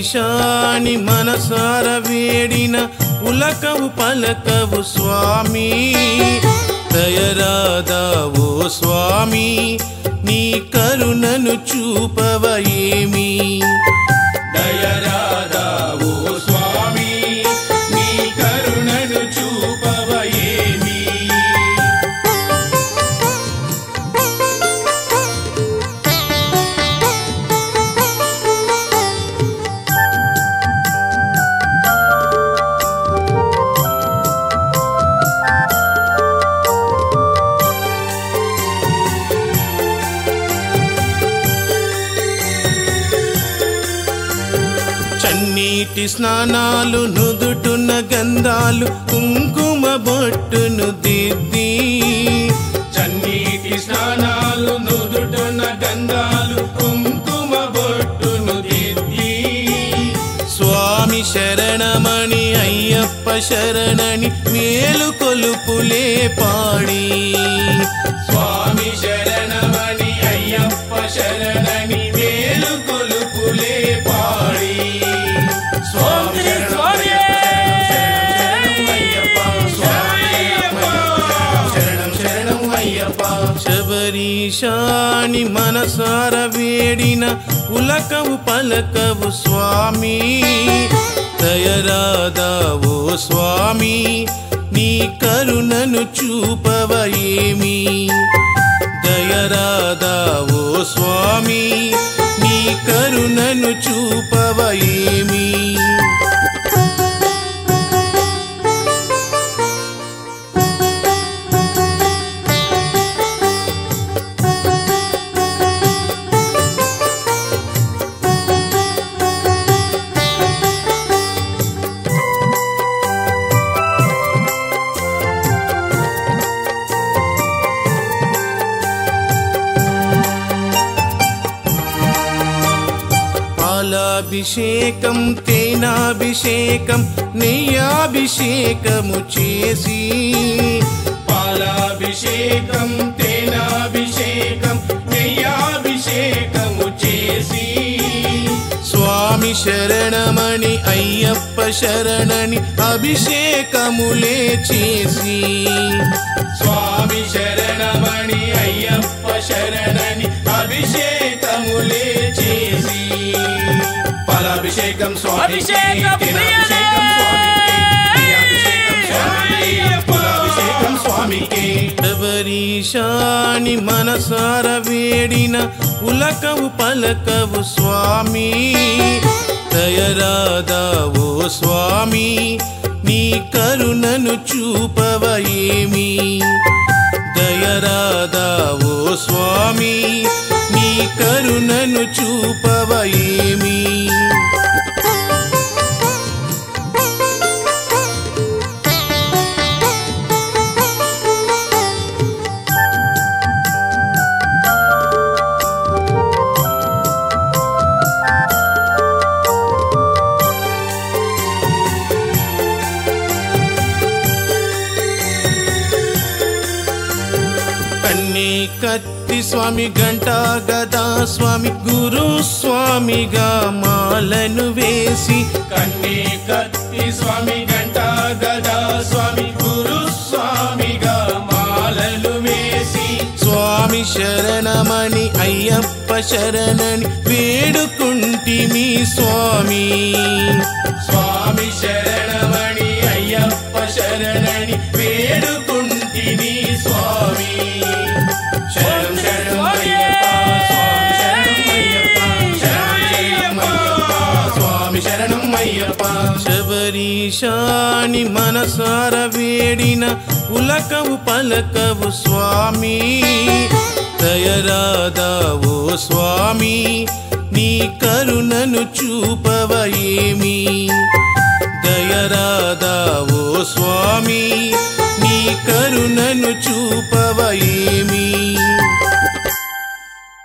శబరీషాని మనసార వేడిన పులకవు పలకవు స్వామి దయరాదావో స్వామి నీ కరుణను చూపవ ఏమి దయరాదావో స్వామి నీ కరుణను చూపవ ఏమి చన్నీటి స్నానాలు నుదుటున గంధాలు కుంకుమ బొట్టును దిద్ది చన్నీటి స్నానాలు నుదుటున గంధాలు కుంకుమ బొట్టును దిద్ది స్వామి శరణమణి అయ్యప్ప శరణని మేలు కొలుపులే పాడి స్వామి శరణమణి అయ్యప్ప శరణని మేలు కొలుపులే పాడి స్వామి స్వామి శరణం శరణం అయ్యప్ప శబరీషాని మనసార వేడిన పులకవు పలకవు స్వామి దయరాదావో స్వామి నీ కరుణను చూపవ ఏమి దయరాదావో స్వామి నీ కరుణను చూపవ ఏమి పాలాభిషేకం తేనాభిషేకం నెయ్యాభిషేకము చేసి పాలాభిషేకం తేనాభిషేకం నెయ్యాభిషేకము చేసి స్వామి శరణమణి అయ్యప్ప శరణని అభిషేకములే చేసి స్వామి శరణమణి అయ్యప్ప శరణని అభిషేకములే చేసి పాలాభిషేకం స్వామి అభిషేకం స్వామికి శబరీషాని మనసార వేడిన పులకవు పలకవు స్వామి దయరాదావో స్వామి నీ కరుణను చూపవ ఏమి దయరాదావో స్వామి నీ కరుణను చూపవ ఏమి కన్నీ కత్తి స్వామి గంటా గదా స్వామి గురు స్వామిగా మాలను వేసి కన్నీ కత్తి స్వామి గంటా గదా స్వామి గురు స్వామిగా మాలలు వేసి స్వామి శరణమని అయ్యప్ప శరణని వేడుకుంటిమి స్వామి స్వామి శరణమని అయ్యప్ప శరణని వేడుకుంటిని స్వామి శరణం శరణం అయ్యప్ప స్వామి శరణం అయ్యప్ప శబరీషాని మనసార వేడిన పులకవు పలకవు స్వామి దయరాదావో స్వామి నీ కరుణను చూపవ ఏమి దయరాదావో స్వామి నీ కరుణను చూపవ ఏమి